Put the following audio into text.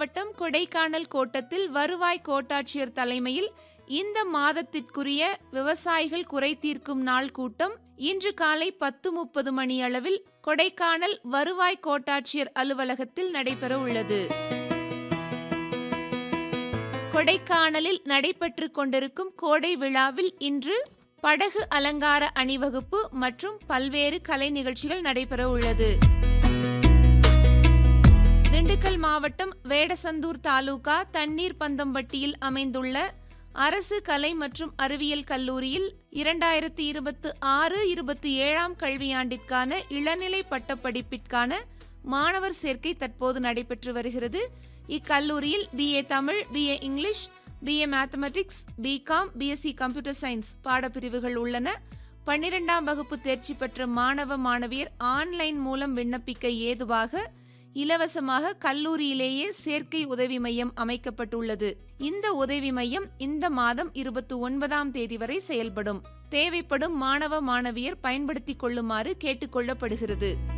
மாவட்டம் கொடைக்கானல் கோட்டத்தில் வருவாய் கோட்டாட்சியர் தலைமையில் இந்த மாதத்திற்குரிய விவசாயிகள் குறை தீர்க்கும் நாள் கூட்டம் இன்று காலை பத்து முப்பது மணி அளவில் கொடைக்கானல் வருவாய் கோட்டாட்சியர் அலுவலகத்தில் நடைபெற உள்ளது கொடைக்கானலில் நடைபெற்று கொண்டிருக்கும் கோடை விழாவில் இன்று படகு அலங்கார அணிவகுப்பு மற்றும் பல்வேறு கலை நிகழ்ச்சிகள் நடைபெற உள்ளது திண்டுக்கல் மாவட்டம் வேடசந்தூர் தாலுகா தண்ணீர் பந்தம்பட்டியில் அமைந்துள்ள அரசு கலை மற்றும் அறிவியல் கல்லூரியில் இரண்டாயிரத்தி இருபத்தி ஆறு இருபத்தி ஏழாம் கல்வியாண்டிற்கான இளநிலை பட்டப்படிப்பிற்கான மாணவர் சேர்க்கை தற்போது நடைபெற்று வருகிறது இக்கல்லூரியில் BA Tamil BA English BA mathematics BCom BSc computer science பாடப்பிரிவுகள் உள்ளன பன்னிரெண்டாம் வகுப்பு தேர்ச்சி பெற்ற மாணவ மாணவியர் ஆன்லைன் மூலம் விண்ணப்பிக்க ஏதுவாக இலவசமாக கல்லூரியிலேயே சேர்க்கை உதவி மையம் அமைக்கப்பட்டுள்ளது இந்த உதவி மையம் இந்த மாதம் இருபத்தி ஒன்பதாம் தேதி வரை செயல்படும் தேவைப்படும் மாணவ மாணவியர் பயன்படுத்திக் கொள்ளுமாறு கேட்டுக்கொள்ளப்படுகிறது